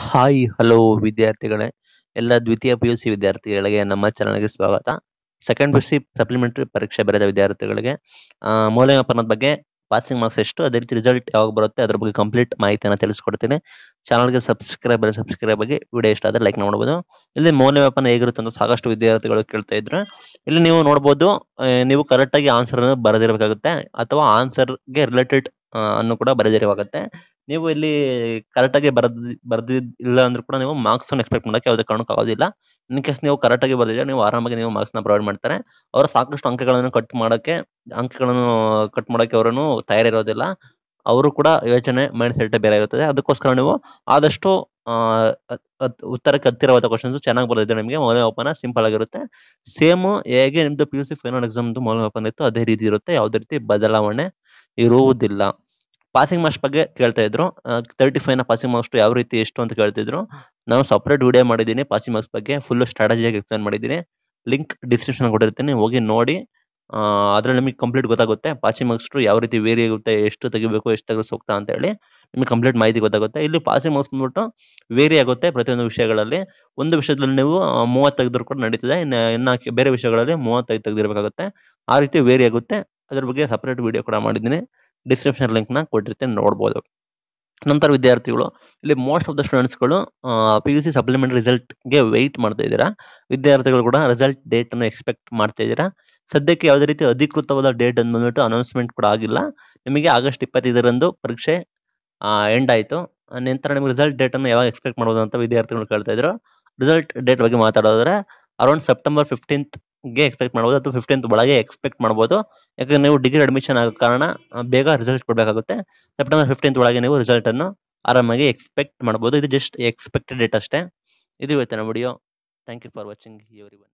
hi hello ವಿದ್ಯಾರ್ಥಿಗಳೇ ಎಲ್ಲ ದ್ವಿತೀಯ ಪಿ ಯು ಸಿ ವಿದ್ಯಾರ್ಥಿಗಳಿಗೆ ನಮ್ಮ ಚಾನಲ್ಗೆ ಸ್ವಾಗತ second P U C supplementary ಪರೀಕ್ಷೆ ಬರೆದ ವಿದ್ಯಾರ್ಥಿಗಳಿಗೆ ಆ, ಮೌಲ್ಯಮಾಪನದ ಬಗ್ಗೆ ಪಾಸಿಂಗ್ ಮಾರ್ಕ್ಸ್ ಎಷ್ಟು ಅದೇ ರೀತಿ ರಿಸಲ್ಟ್ ಯಾವಾಗ ಬರುತ್ತೆ ಅದ್ರ ಬಗ್ಗೆ ಕಂಪ್ಲೀಟ್ ಮಾಹಿತಿಯನ್ನು ತಿಳಿಸ್ಕೊಡ್ತೀನಿ ಚಾನಲ್ಗೆ ಸಬ್ಸ್ಕ್ರೈಬ್ ಸಬ್ಸ್ಕ್ರೈಬ್ ಆಗಿ ವಿಡಿಯೋ ಇಷ್ಟ ಆದರೆ ಲೈಕ್ ಮಾಡ್ಬೋದು ಇಲ್ಲಿ ಮೌಲ್ಯಮಾಪನ ಹೇಗಿರುತ್ತೆ ಅಂತ ಸಾಕಷ್ಟು ವಿದ್ಯಾರ್ಥಿಗಳು ಕೇಳ್ತಾ ಇದ್ರು ಇಲ್ಲಿ ನೀವು ನೋಡ್ಬೋದು ಆ, ನೀವು ಕರೆಕ್ಟಾಗಿ ಆನ್ಸರ್ ಬರೆದಿರಬೇಕಾಗುತ್ತೆ ಅಥವಾ ಆನ್ಸರ್ಗೆ ರಿಲೇಟೆಡ್ ಅನ್ನು ಕೂಡ ಬರೆದಿರಬೇಕಾಗುತ್ತೆ ನೀವು ಇಲ್ಲಿ ಕರೆಕ್ಟಾಗಿ ಬರೆದ್ ಬರ್ದಿಲ್ಲ ಅಂದ್ರೂ ಕೂಡ ನೀವು ಮಾರ್ಕ್ಸ್ ಅನ್ನು ಎಕ್ಸ್ಪೆಕ್ಟ್ ಮಾಡಕ್ಕೆ ಯಾವುದೇ ಕಾರಣಕ್ಕೂ ಆಗೋದಿಲ್ಲ ಇನ್ ಕೇಸ್ ನೀವು ಕರೆಕ್ಟಾಗಿ ಬರೆದಿದ್ರೆ ನೀವು ಆರಾಮಾಗಿ ನೀವು ಮಾರ್ಕ್ಸ್ ನ ಪ್ರೊವೈಡ್ ಮಾಡ್ತಾರೆ ಅವರು ಸಾಕಷ್ಟು ಅಂಕಗಳನ್ನು ಕಟ್ ಮಾಡಕ್ಕೆ ಅಂಕಗಳನ್ನು ಕಟ್ ಮಾಡಕ್ಕೆ ಅವರನ್ನು ತಯಾರಿರೋದಿಲ್ಲ ಅವರು ಕೂಡ ಯೋಚನೆ ಮೈಂಡ್ ಸೆಟ್ ಬೇರೆ ಇರುತ್ತದೆ ಅದಕ್ಕೋಸ್ಕರ ನೀವು ಆದಷ್ಟು ಆ, ಅತ್- ಅತ್- ಉತ್ತರಕ್ಕೆ ಹತ್ತಿರವಾದ ಕ್ವಶನ್ಸ್ ಚೆನ್ನಾಗಿ ಬರೆದಿದ್ರೆ ನಿಮಗೆ ಮೌಲ್ಯಮಾಪನ ಸಿಂಪಲ್ ಆಗಿರುತ್ತೆ ಸೇಮ್ ಹೇಗೆ ನಿಮ್ದು P U C final exam ಮೌಲ್ಯಮಾಪನ ಇತ್ತು ಅದೇ ರೀತಿ ಇರುತ್ತೆ ಯಾವುದೇ ರೀತಿ ಬದಲಾವಣೆ ಇರುವುದಿಲ್ಲ ಪಾಸಿಂಗ್ ಮಾರ್ಕ್ಸ್ ಬಗ್ಗೆ ಕೇಳ್ತಾ ಇದ್ರು ತರ್ಟಿ ಫೈವ್ ನ ಪಾಸಿಂಗ್ ಮಾರ್ಕ್ಸ್ ಯಾವ ರೀತಿ ಎಷ್ಟು ಅಂತ ಕೇಳ್ತಿದ್ರು ನಾನು ಸಪ್ರೇಟ್ ವಿಡಿಯೋ ಮಾಡಿದ್ದೀನಿ ಪಾಸಿಂಗ್ ಮಾರ್ಕ್ಸ್ ಬಗ್ಗೆ ಫುಲ್ ಸ್ಟ್ರಾಟಜಿಯಾಗಿ ಎಕ್ಸ್ಪ್ಲೇನ್ ಮಾಡಿದ್ದೀನಿ ಲಿಂಕ್ ಡಿಸ್ಕ್ರಿಪ್ಷನ್ ಕೊಟ್ಟಿರ್ತೀನಿ ಹೋಗಿ ನೋಡಿ ಅದ್ರಲ್ಲಿ ನಿಮಗೆ ಕಂಪ್ಲೀಟ್ ಗೊತ್ತಾಗುತ್ತೆ ಪಾಸಿಂಗ್ ಮಾರ್ಕ್ಸ್ ಯಾವ ರೀತಿ ವೇರಿ ಆಗುತ್ತೆ ಎಷ್ಟು ತೆಗಿಬೇಕು ಎಷ್ಟು ತೆಗೆದು ಸೂಕ್ತ ಅಂತ ಹೇಳಿ ನಿಮಗೆ ಕಂಪ್ಲೀಟ್ ಮಾಹಿತಿ ಗೊತ್ತಾಗುತ್ತೆ ಇಲ್ಲಿ ಪಾಸಿಂಗ್ ಮಾರ್ಕ್ಸ್ ಬಂದ್ಬಿಟ್ಟು ವೇರಿ ಆಗುತ್ತೆ ಪ್ರತಿಯೊಂದು ವಿಷಯಗಳಲ್ಲಿ ಒಂದು ವಿಷಯದಲ್ಲಿ ನೀವು ಮೂವತ್ತು ತೆಗೆದ್ರು ಕೂಡ ನಡೀತದೆ ಇನ್ನು ಇನ್ನು ಬೇರೆ ವಿಷಯಗಳಲ್ಲಿ ಮೂವತ್ತೈದು ತೆಗೆದಿರಬೇಕಾಗುತ್ತೆ ಆ ರೀತಿ ವೇರಿ ಆಗುತ್ತೆ ಅದ್ರ ಬಗ್ಗೆ ಸಪ್ರೇಟ್ ವಿಡಿಯೋ ಕೂಡ ಮಾಡಿದ್ದೀನಿ ಡಿಸ್ಕ್ರಿಪ್ಷನ್ ಲಿಂಕ್ ನ ಕೊಟ್ಟಿರ್ತೀನಿ ನೋಡ್ಬೋದು ನಂತರ ವಿದ್ಯಾರ್ಥಿಗಳು ಇಲ್ಲಿ ಮೋಸ್ಟ್ ಆಫ್ ದ ಸ್ಟೂಡೆಂಟ್ಸ್ಗಳು ಪಿ ಯು ಸಿ ಸಪ್ಲಿಮೆಂಟ್ ರಿಸಲ್ಟ್ಗೆ ವೆಯ್ಟ್ ಮಾಡ್ತಾ ಇದ್ದೀರಾ ವಿದ್ಯಾರ್ಥಿಗಳು ಕೂಡ ರಿಸಲ್ಟ್ ಡೇಟ್ ಅನ್ನು ಎಕ್ಸ್ಪೆಕ್ಟ್ ಮಾಡ್ತಾ ಇದ್ದೀರಾ ಸದ್ಯಕ್ಕೆ ಯಾವುದೇ ರೀತಿ ಅಧಿಕೃತವಾದ ಡೇಟ್ ಬಂದ್ಬಿಟ್ಟು ಅನೌನ್ಸ್ಮೆಂಟ್ ಕೂಡ ಆಗಿಲ್ಲ ನಿಮಗೆ ಆಗಸ್ಟ್ ಇಪ್ಪತ್ತೈದರಂದು ಪರೀಕ್ಷೆ ಎಂಡ್ ಆಯಿತು ನಂತರ ನಿಮಗೆ ರಿಸಲ್ಟ್ ಡೇಟ್ ಅನ್ನು ಯಾವಾಗ ಎಕ್ಸ್ಪೆಕ್ಟ್ ಮಾಡ್ಬೋದು ಅಂತ ವಿದ್ಯಾರ್ಥಿಗಳು ಕೇಳ್ತಾ ಇದ್ರು ರಿಸಲ್ಟ್ ಡೇಟ್ ಬಗ್ಗೆ ಮಾತಾಡೋದ್ರೆ ಅರೌಂಡ್ ಸೆಪ್ಟೆಂಬರ್ ಫಿಫ್ಟೀನ್ತ್ ಗೆ ಎಕ್ಸ್ಪೆಕ್ಟ್ ಮಾಡ್ಬೋದು ಅಥವಾ ಫಿಫ್ಟೀನ್ತ್ ಒಳಗೆ ಎಕ್ಸ್ಪೆಕ್ಟ್ ಮಾಡ್ಬೋದು ಯಾಕಂದ್ರೆ ನೀವು ಡಿಗ್ರಿ ಅಡ್ಮಿಷನ್ ಆಗೋ ಕಾರಣ ಆ, ಬೇಗ ರಿಸಲ್ಟ್ ಕೊಡಬೇಕಾಗುತ್ತೆ ಸೆಪ್ಟೆಂಬರ್ ಫಿಫ್ಟೀನ್ತ್ ಒಳಗೆ ನೀವು ರಿಸಲ್ಟ್ ಅನ್ನು ಆರಾಮಾಗಿ ಎಕ್ಸ್ಪೆಕ್ಟ್ ಮಾಡ್ಬೋದು ಇದು ಜಸ್ಟ್ ಎಕ್ಸ್ಪೆಕ್ಟೆಡ್ ಡೇಟ್ ಅಷ್ಟೇ ಇದು ಇವತ್ತಿನ video thank you for watching every one